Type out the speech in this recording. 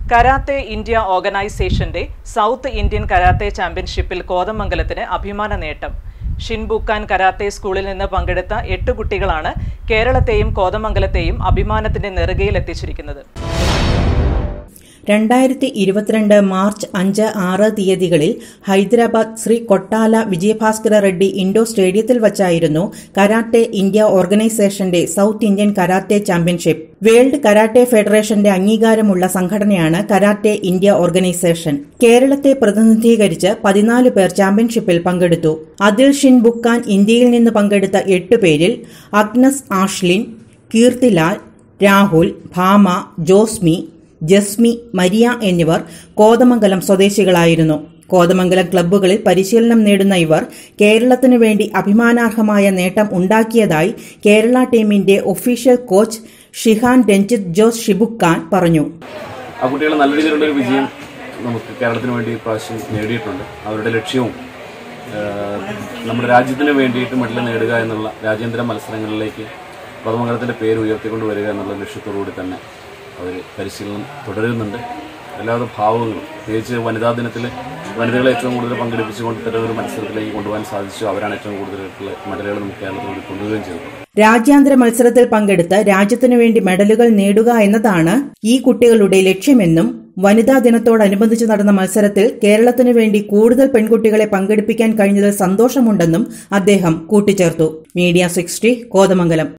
karate India ഓർഗനൈസേഷന്റെ south Indian karate ചാമ്പ്യൻഷിപ്പിൽ കോതമംഗലത്തിന് അഭിമാന നേട്ടം ഷിൻബുക്കാൻ കരാത്തെ സ്കൂളിൽ നിന്ന് പങ്കെടുത്ത എട്ട് കുട്ടികളാണ് കേരളത്തെയും കോതമംഗലത്തെയും അഭിമാനത്തിന്റെ നെറുകയിലെത്തിച്ചിരിക്കുന്നത് രണ്ടായിരത്തി ഇരുപത്തിരണ്ട് മാർച്ച് അഞ്ച് ആറ് തീയതികളിൽ ഹൈദരാബാദ് ശ്രീ കൊട്ടാല വിജയഭാസ്കര റെഡ്ഡി ഇൻഡോർ സ്റ്റേഡിയത്തിൽ വച്ചായിരുന്നു കരാട്ടെ ഇന്ത്യ ഓർഗനൈസേഷന്റെ സൌത്ത് ഇന്ത്യൻ കരാട്ടെ ചാമ്പ്യൻഷിപ്പ് വേൾഡ് കരാട്ടെ ഫെഡറേഷന്റെ അംഗീകാരമുള്ള സംഘടനയാണ് കരാട്ടെ ഇന്ത്യ ഓർഗനൈസേഷൻ കേരളത്തെ പ്രതിനിധീകരിച്ച് പതിനാല് പേർ ചാമ്പ്യൻഷിപ്പിൽ പങ്കെടുത്തു അതിൽ ഷിൻ ബുക്കാൻ ഇന്ത്യയിൽ നിന്ന് പങ്കെടുത്ത എട്ട് പേരിൽ അഗ്നസ് ആഷ്ലിൻ കീർത്തിലാൽ രാഹുൽ ഭാമ ജോസ്മി ജസ്മി മരിയ എന്നിവർ കോതമംഗലം സ്വദേശികളായിരുന്നു കോതമംഗലം ക്ലബ്ബുകളിൽ പരിശീലനം നേടുന്ന ഇവർ കേരളത്തിനു വേണ്ടി അഭിമാനാർഹമായ നേട്ടം ഉണ്ടാക്കിയതായി കേരള ടീമിന്റെ official coach Shihan Ranjith Jose ഷിബുക്കാൻ പറഞ്ഞു ആ കുട്ടികൾ നല്ല രീതിയിലുള്ള ഒരു വിജയം നമുക്ക് കേരളത്തിന് വേണ്ടി പ്രാവശ്യം നേടിയിട്ടുണ്ട് അവരുടെ ലക്ഷ്യവും ആ, നമ്മുടെ രാജ്യത്തിന് വേണ്ടിയിട്ട് മെഡൽ നേടുക എന്നുള്ള രാജ്യാന്തര മത്സരങ്ങളിലേക്ക് പദമംഗലത്തിൻ്റെ പേര് ഉയർത്തിക്കൊണ്ട് വരിക എന്നുള്ള ലക്ഷ്യത്തോടുകൂടി തന്നെ അവർ പരിശീലനം തുടരുന്നുണ്ട് എല്ലാവിധ ഭാവങ്ങളും പ്രത്യേകിച്ച് വനിതാ ദിനത്തിൽ വനിതകളെ ഏറ്റവും കൂടുതൽ പങ്കെടുപ്പിച്ചുകൊണ്ട് ഇത്തരം ഒരു മത്സരത്തിലേക്ക് കൊണ്ടുപോകാൻ സാധിച്ചു അവരാണ് ഏറ്റവും കൂടുതലായിട്ടുള്ള മെഡലുകൾ നമുക്ക് കേരളത്തിൽ വേണ്ടി കൊണ്ടുവരികയും ചെയ്തത് രാജ്യാന്തര മത്സരത്തിൽ പങ്കെടുത്ത് രാജ്യത്തിനു വേണ്ടി മെഡലുകൾ നേടുക എന്നതാണ് ഈ കുട്ടികളുടെ ലക്ഷ്യമെന്നും വനിതാ ദിനത്തോടനുബന്ധിച്ച് നടന്ന മത്സരത്തിൽ കേരളത്തിനു വേണ്ടി കൂടുതൽ പെൺകുട്ടികളെ പങ്കെടുപ്പിക്കാൻ കഴിഞ്ഞതിൽ സന്തോഷമുണ്ടെന്നും അദ്ദേഹം കൂട്ടിച്ചേർത്തു മീഡിയ സിക്സ്റ്റി കോതമംഗലം